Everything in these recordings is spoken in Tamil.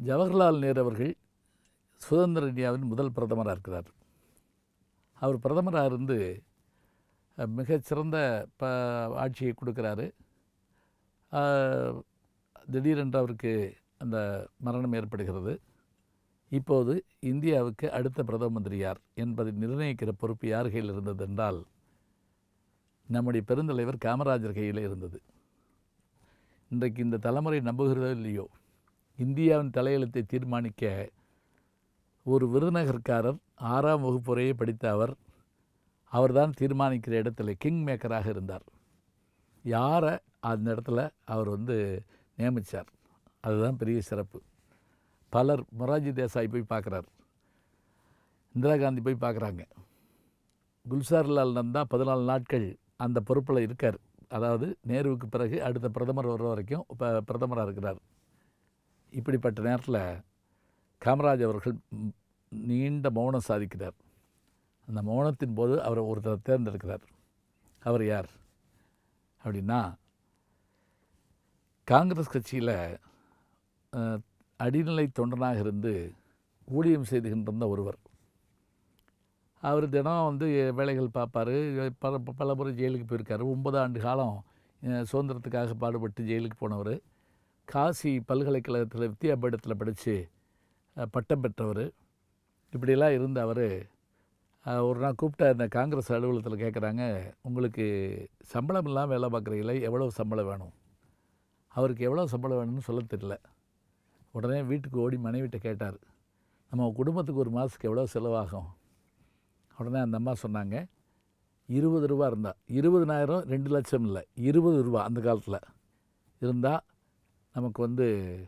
ஜவஹர்லால் நேரு அவர்கள் சுதந்திர இந்தியாவின் முதல் பிரதமராக இருக்கிறார் அவர் பிரதமராக இருந்து அஹ், மிகச்சிறந்த ப ஆட்சியை கொடுக்குறாரு அஹ், திடீரென்று அவருக்கு அந்த மரணம் ஏற்படுகிறது இப்போது இந்தியாவுக்கு அடுத்த பிரதம மந்திரி யார் என்பதை நிர்ணயிக்கிற பொறுப்பு யார் கையில் இருந்தது என்றால் நம்முடைய பெருந்தலைவர் காமராஜர் கையில் இருந்தது இன்றைக்கு இந்த தலைமுறை நம்புகிறதோ இல்லையோ இந்தியாவின் தலையெழுத்தை தீர்மானிக்க ஒரு விருதுநகர்காரர் ஆறாம் வகுப்பு வரையே படித்த அவர் அவர்தான் தீர்மானிக்கிற இடத்துல கிங் மேக்கராக இருந்தார் யாரை அந்த இடத்துல அவர் வந்து நியமித்தார் அதுதான் பெரிய சிறப்பு பலர் மொராஜி தேசாய் போய் பார்க்குறார் இந்திரா காந்தி போய் பார்க்குறாங்க குல்சார்லால் நந்தா பதினாலு நாட்கள் அந்த பொறுப்பில் இருக்கார் அதாவது நேருவுக்கு பிறகு அடுத்த பிரதமர் வர்ற வரைக்கும் இப்போ பிரதமராக இருக்கிறார் இப்படிப்பட்ட நேரத்தில் காமராஜ் அவர்கள் ம், நீண்ட மௌனம் சாதிக்கிறார் அந்த மௌனத்தின் போது அவர் ஒருத்தர் தேர்ந்தெடுக்கிறார் அவர் யார் அப்படின்னா காங்கிரஸ் கட்சியில் அடிநிலை தொண்டனாக இருந்து ஊழியம் செய்துகின்றிருந்த ஒருவர் அவர் தினம் வந்து வேலைகள் பார்ப்பார் பல பல முறை ஜெயிலுக்கு போயிருக்காரு ஒன்பது ஆண்டு காலம் அஹ், சுதந்திரத்துக்காக பாடுபட்டு ஜெயிலுக்கு போனவர் காசி பல்கலைக்கழகத்தில் வித்யாபீடத்தில் படித்து பட்டம் பெற்றவர் இப்படியெல்லாம் இருந்த அவர் ஒரு நாள் கூப்பிட்ட அந்த காங்கிரஸ் அலுவலகத்தில் கேட்குறாங்க உங்களுக்கு சம்பளம் இல்லாமல் வேலை பார்க்குறீங்களே எவ்வளோ சம்பளம் வேணும் அவருக்கு எவ்வளோ சம்பளம் வேணும்னு சொல்ல தெரியல உடனே வீட்டுக்கு ஓடி மனைவிட்ட கேட்டார் நம்ம குடும்பத்துக்கு ஒரு மாதத்துக்கு எவ்வளோ செலவாகும் உடனே அந்த அம்மா சொன்னாங்க இருபது ரூபா இருந்தா இருபதுனாயிரம் ரெண்டு லட்சம் இல்லை இருபது ரூபா அந்த காலத்தில் இருந்தால் நமக்கு வந்து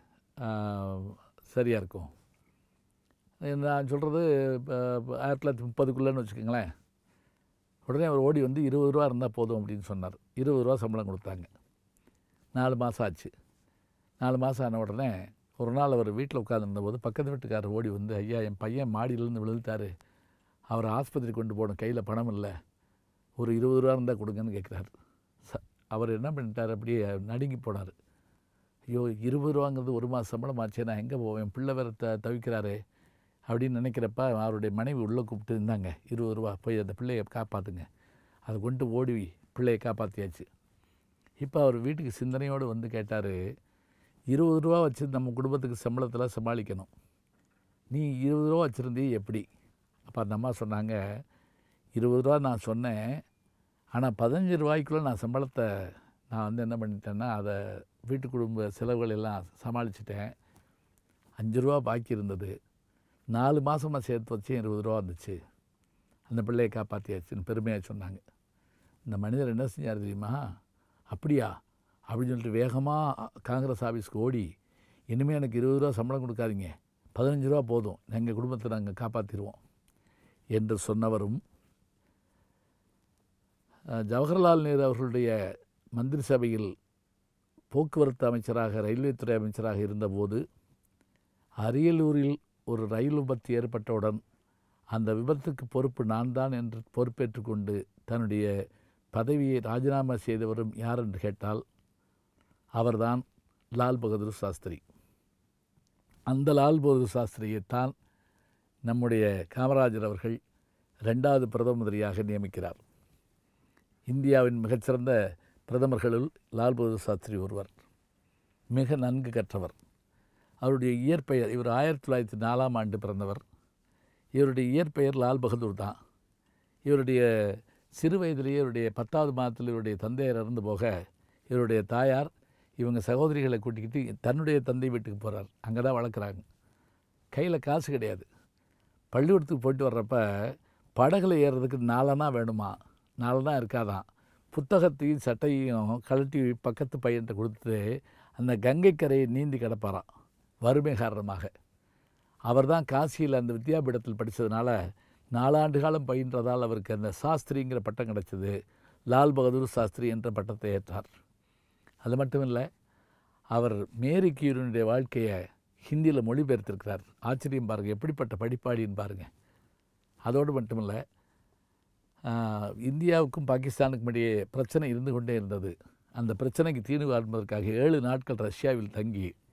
சரியாக இருக்கும் நான் சொல்கிறது ஆயிரத்தி தொள்ளாயிரத்தி முப்பதுக்குள்ளேன்னு வச்சுக்கோங்களேன் உடனே அவர் ஓடி வந்து இருபது ரூபா இருந்தால் போதும் அப்படின்னு சொன்னார் இருபது ரூபா சம்பளம் கொடுத்தாங்க நாலு மாதம் ஆச்சு நாலு மாதம் ஆன உடனே ஒரு நாள் அவர் வீட்டில் உட்காந்துருந்தபோது பக்கத்து வீட்டுக்காரர் ஓடி வந்து ஐயா என் பையன் மாடியிலேருந்து விழுந்துட்டாரு அவர் ஆஸ்பத்திரி கொண்டு போகணும் கையில் பணம் இல்லை ஒரு இருபது ரூபா இருந்தால் கொடுங்கன்னு கேட்குறாரு ச அவர் என்ன பண்ணிட்டார் அப்படியே நடுங்கி போனார் ஐயோ இருபது ரூபாங்கிறது ஒரு மாதம் சம்பளம் ஆச்சே நான் எங்கே போவேன் பிள்ளை வேறு த தவிக்கிறாரே அப்படின்னு நினைக்கிறப்ப அவருடைய மனைவி உள்ளே கூப்பிட்டு இருந்தாங்க இருபது ரூபா போய் அந்த பிள்ளையை காப்பாற்றுங்க அதை கொண்டு ஓடி பிள்ளையை காப்பாற்றியாச்சு இப்போ அவர் வீட்டுக்கு சிந்தனையோடு வந்து கேட்டார் இருபது ரூபா வச்சு நம்ம குடும்பத்துக்கு சம்பளத்தில் சமாளிக்கணும் நீ இருபது ரூபா வச்சுருந்தீ எப்படி அப்போ அந்த அம்மா சொன்னாங்க இருபது ரூபா நான் சொன்னேன் ஆனால் பதினஞ்சு ரூபாய்க்குள்ளே நான் சம்பளத்தை நான் வந்து என்ன பண்ணிட்டேன்னா அதை வீட்டு குடும்ப செலவுகள் எல்லாம் சமாளிச்சிட்டேன் அஞ்சு ரூபா பாக்கி இருந்தது நாலு மாதமாக சேர்த்து வச்சு இருபது ரூபா வந்துச்சு அந்த பிள்ளையை காப்பாற்றியாச்சுன்னு பெருமையாக சொன்னாங்க இந்த மனிதர் என்ன செஞ்சார் தெரியுமா அப்படியா அப்படின்னு சொல்லிட்டு வேகமாக காங்கிரஸ் ஆஃபீஸ்க்கு ஓடி இனிமேல் எனக்கு இருபது ரூபா சம்பளம் கொடுக்காதீங்க பதினஞ்சு ரூபா போதும் எங்கள் குடும்பத்தை நாங்கள் காப்பாற்றிடுவோம் என்று சொன்னவரும் அஹ், ஜவஹர்லால் நேரு அவர்களுடைய மந்திரி சபையில் போக்குவரத்து அமைச்சராக ரயில்வே துறை அமைச்சராக இருந்தபோது அரியலூரில் ஒரு ரயில் விபத்து ஏற்பட்டவுடன் அந்த விபத்துக்கு பொறுப்பு நான் தான் என்று பொறுப்பேற்றுக் கொண்டு தன்னுடைய பதவியை ராஜினாமா செய்தவரும் யார் என்று கேட்டால் அவர்தான் லால் பகதூர் சாஸ்திரி அந்த லால் பகதூர் சாஸ்திரியைத்தான் நம்முடைய காமராஜர் அவர்கள் ரெண்டாவது பிரதம மந்திரியாக நியமிக்கிறார் இந்தியாவின் மிகச்சிறந்த பிரதமர்களுள் லால் பகதூர் சாஸ்திரி ஒருவர் மிக நன்கு கற்றவர் அவருடைய இயற்பெயர் இவர் ஆயிரத்தி தொள்ளாயிரத்தி நாலாம் ஆண்டு பிறந்தவர் இவருடைய இயற்பெயர் லால் பகதூர் தான் இவருடைய சிறு வயதிலேயே இவருடைய பத்தாவது மாதத்தில் இவருடைய தந்தையர் இறந்து போக இவருடைய தாயார் இவங்க சகோதரிகளை கூட்டிக்கிட்டு தன்னுடைய தந்தை வீட்டுக்கு போகிறார் அங்கே தான் வளர்க்குறாங்க கையில் காசு கிடையாது பள்ளிக்கூடத்துக்கு போயிட்டு வர்றப்ப படகுல ஏறுறதுக்கு நாலனா வேணுமா நாலனா இருக்காதான் புத்தகத்தையும் சட்டையும் கழட்டி பக்கத்து பையன்கிட்ட கொடுத்து அந்த கங்கை கரையை நீந்தி கிடப்பாராம் வறுமை காரணமாக அவர்தான் காசியில் அந்த வித்யாபீடத்தில் படித்ததுனால நாலாண்டு காலம் பயின்றதால் அவருக்கு அந்த சாஸ்திரிங்கிற பட்டம் கிடைச்சது லால் பகதூர் சாஸ்திரி என்ற பட்டத்தை ஏற்றார் அது மட்டும் இல்லை அவர் மேரி கியூரினுடைய வாழ்க்கையை ஹிந்தியில் மொழிபெயர்த்திருக்கிறார் ஆச்சரியம் பாருங்கள் எப்படிப்பட்ட படிப்பாளின்னு பாருங்கள் அதோடு மட்டுமில்லை ஆஹ், இந்தியாவுக்கும் பாகிஸ்தானுக்கும் இடையே பிரச்சனை இருந்து கொண்டே இருந்தது அந்த பிரச்சனைக்கு தீர்வு காண்பதற்காக ஏழு நாட்கள் ரஷ்யாவில் தங்கி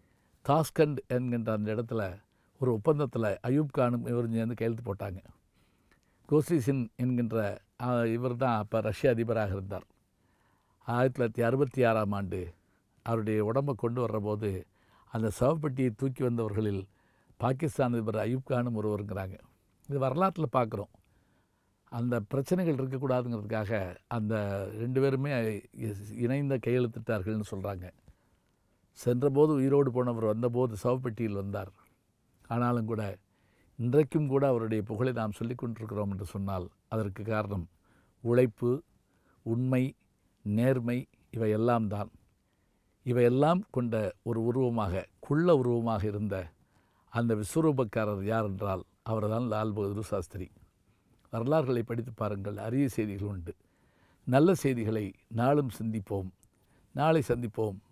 தாஸ்கண்ட் என்கின்ற அந்த இடத்துல ஒரு ஒப்பந்தத்தில் அயூப் கானும் இவரும் சேர்ந்து கையெழுத்து போட்டாங்க கோசிசின் என்கின்ற இவர் தான் அப்போ ரஷ்ய அதிபராக இருந்தார் ஆயிரத்தி தொள்ளாயிரத்தி அறுபத்தி ஆறாம் ஆண்டு அவருடைய உடம்பை கொண்டு வர்றபோது அந்த சவப்பெட்டியை தூக்கி வந்தவர்களில் பாகிஸ்தான் அதிபர் அயூப் கானும் ஒருவருங்கிறாங்க இது வரலாற்றில் பார்க்குறோம் அந்த பிரச்சனைகள் இருக்கக்கூடாதுங்கிறதுக்காக அந்த ரெண்டு பேருமே இணைந்த கையெழுத்திட்டார்கள்னு சொல்கிறாங்க சென்றபோது உயிரோடு போனவர் வந்தபோது சவப்பெட்டியில் வந்தார் ஆனாலும் கூட இன்றைக்கும் கூட அவருடைய புகழை நாம் சொல்லிக் கொண்டிருக்கிறோம் என்று சொன்னால் அதற்கு காரணம் உழைப்பு உண்மை நேர்மை இவையெல்லாம் தான் இவையெல்லாம் கொண்ட ஒரு உருவமாக குள்ள உருவமாக இருந்த அந்த விஸ்வரூபக்காரர் யார் என்றால் அவர்தான் லால் பகதூர் சாஸ்திரி வரலாறுகளை படித்து பாருங்கள் அரிய செய்திகள் உண்டு நல்ல செய்திகளை நாளும் சிந்திப்போம் நாளை சந்திப்போம்